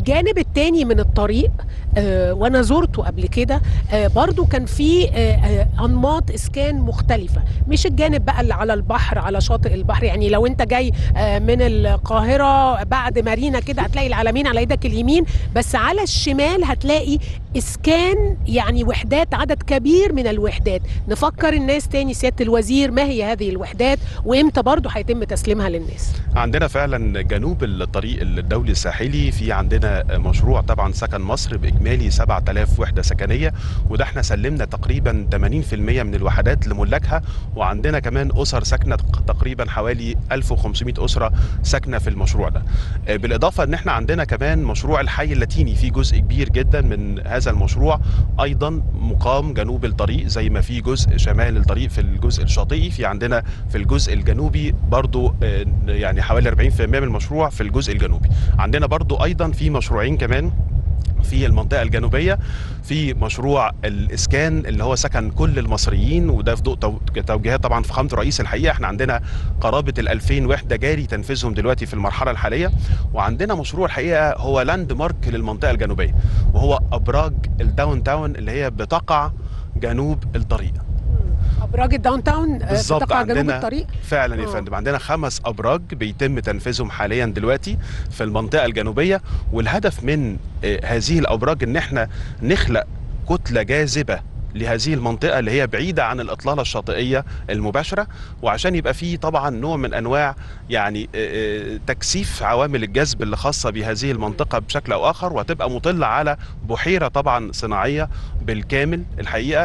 الجانب التاني من الطريق آه، وانا زرته قبل كده آه، برضو كان في آه، آه، انماط اسكان مختلفه مش الجانب بقى اللي على البحر على شاطئ البحر يعني لو انت جاي آه، من القاهره بعد مارينا كده هتلاقي العلمين على ايدك اليمين بس على الشمال هتلاقي اسكان يعني وحدات عدد كبير من الوحدات نفكر الناس تاني سياده الوزير ما هي هذه الوحدات وامتى برضو هيتم تسليمها للناس عندنا فعلا جنوب الطريق الدولي الساحلي في عندنا مشروع طبعا سكن مصر باجمالي 7000 وحده سكنيه وده احنا سلمنا تقريبا 80% من الوحدات لملاكها وعندنا كمان اسر ساكنه تقريبا حوالي 1500 اسره ساكنه في المشروع ده بالاضافه ان احنا عندنا كمان مشروع الحي اللاتيني في جزء كبير جدا من هذا المشروع ايضا مقام جنوب الطريق زي ما في جزء شمال الطريق في الجزء الشاطئي في عندنا في الجزء الجنوبي برضو آه، يعني حوالي 40% من المشروع في الجزء الجنوبي عندنا برضو ايضا في مشروعين كمان في المنطقة الجنوبية في مشروع الإسكان اللي هو سكن كل المصريين وده في ضوء تو- توجيهات طبعا فخامة رئيس الحقيقة احنا عندنا قرابة ال 2000 وحدة جاري تنفيذهم دلوقتي في المرحلة الحالية وعندنا مشروع الحقيقة هو لاند مارك للمنطقة الجنوبية وهو أبراج الداون تاون اللي هي بتقع جنوب الطريق ابراج الداون تاون آه، بالظبط بتقع جنوب عندنا الطريق فعلا يا آه. فندم عندنا خمس ابراج بيتم تنفيذهم حاليا دلوقتي في المنطقه الجنوبيه والهدف من آه، هذه الابراج ان احنا نخلق كتله جاذبه لهذه المنطقة اللي هي بعيدة عن الإطلالة الشاطئية المباشرة وعشان يبقى فيه طبعا نوع من أنواع يعني آه، آه، تكثيف عوامل الجذب اللي خاصة بهذه المنطقة بشكل أو آخر وهتبقى مطلة على بحيرة طبعا صناعية بالكامل الحقيقة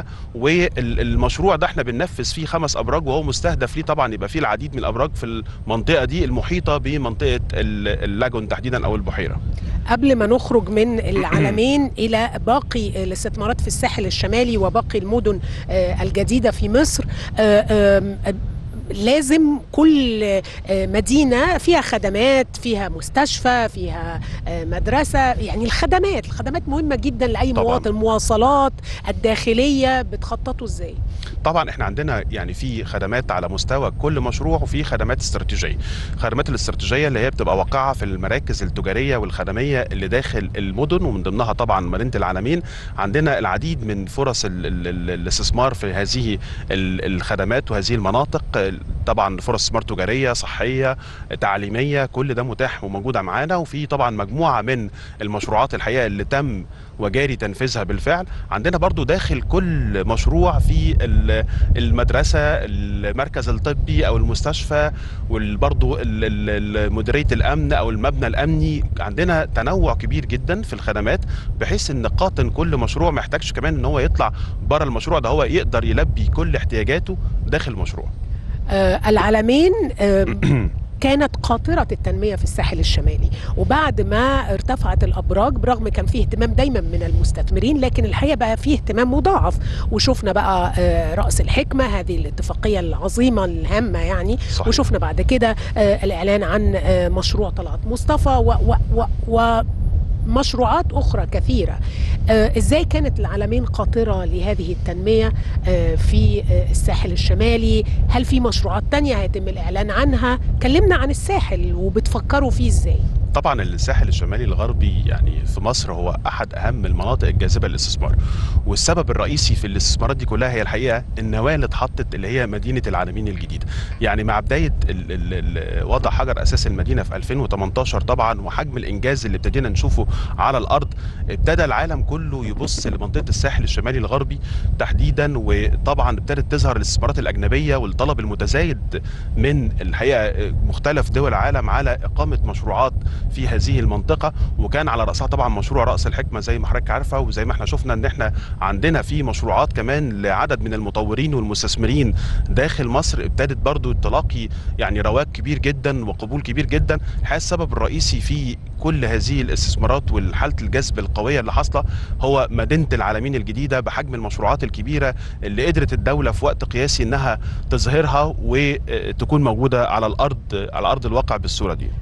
والمشروع ده احنا بننفذ فيه خمس ابراج وهو مستهدف ليه طبعا يبقى فيه العديد من الابراج في المنطقه دي المحيطه بمنطقه ال- اللاجون تحديدا او البحيره قبل ما نخرج من العلمين الى باقي الاستثمارات في الساحل الشمالي وباقي المدن آه، الجديده في مصر آه، آم، آه، لازم كل آه، مدينة فيها خدمات فيها مستشفى فيها آه، مدرسة يعني الخدمات الخدمات مهمة جدا لأي طبعاً. مواطن المواصلات الداخلية بتخططوا ازاي طبعا احنا عندنا يعني في خدمات على مستوى كل مشروع وفي خدمات استراتيجيه الخدمات الاستراتيجيه اللي هي بتبقى واقعه في المراكز التجاريه والخدميه اللي داخل المدن ومن ضمنها طبعا مدينه العالمين عندنا العديد من فرص ال ال ال الاستثمار في هذه ال- الخدمات وهذه المناطق طبعا فرص استثمار تجاريه صحيه تعليميه كل ده متاح وموجوده معانا وفي طبعا مجموعه من المشروعات الحقيقه اللي تم وجاري تنفيذها بالفعل عندنا برضو داخل كل مشروع في ال- المدرسة المركز الطبي أو المستشفى وبرضو مديرية الأمن أو المبنى الأمني عندنا تنوع كبير جدا في الخدمات بحيث أن قاطن كل مشروع محتاجش كمان أن هو يطلع بره المشروع ده هو يقدر يلبي كل احتياجاته داخل المشروع آه، العلمين آم، كانت قاطرة التنمية في الساحل الشمالي وبعد ما ارتفعت الأبراج برغم كان فيه اهتمام دايما من المستثمرين لكن الحقيقة بقى فيه اهتمام مضاعف وشفنا بقى آه، رأس الحكمة هذه الاتفاقية العظيمة الهامة يعني صحيح. وشفنا بعد كده آه، الإعلان عن آه، مشروع طلعت مصطفى و, و, و, و مشروعات أخرى كثيرة آه، إزاي كانت العالمين قاطرة لهذه التنمية آه، في آه، الساحل الشمالي هل في مشروعات تانية هيتم الإعلان عنها كلمنا عن الساحل وبتفكروا فيه إزاي طبعا الساحل الشمالي الغربي يعني في مصر هو احد اهم المناطق الجاذبه للاستثمار والسبب الرئيسي في الاستثمارات دي كلها هي الحقيقه النواه اللي اتحطت اللي هي مدينه العالمين الجديده يعني مع بدايه ال ال ال وضع حجر اساس المدينه في 2018 طبعا وحجم الانجاز اللي ابتدينا نشوفه على الارض ابتدى العالم كله يبص لمنطقه الساحل الشمالي الغربي تحديدا وطبعا ابتدت تظهر الاستثمارات الاجنبيه والطلب المتزايد من الحقيقه مختلف دول العالم على اقامه مشروعات في هذه المنطقه وكان على راسها طبعا مشروع راس الحكمه زي ما حضرتك عارفه وزي ما احنا شفنا ان احنا عندنا في مشروعات كمان لعدد من المطورين والمستثمرين داخل مصر ابتدت برضو تلاقي يعني رواج كبير جدا وقبول كبير جدا الحقيقه السبب الرئيسي في كل هذه الاستثمارات والحاله الجذب القويه اللي حاصله هو مدينه العالمين الجديده بحجم المشروعات الكبيره اللي قدرت الدوله في وقت قياسي انها تظهرها وتكون موجوده على الارض على ارض الواقع بالصوره دي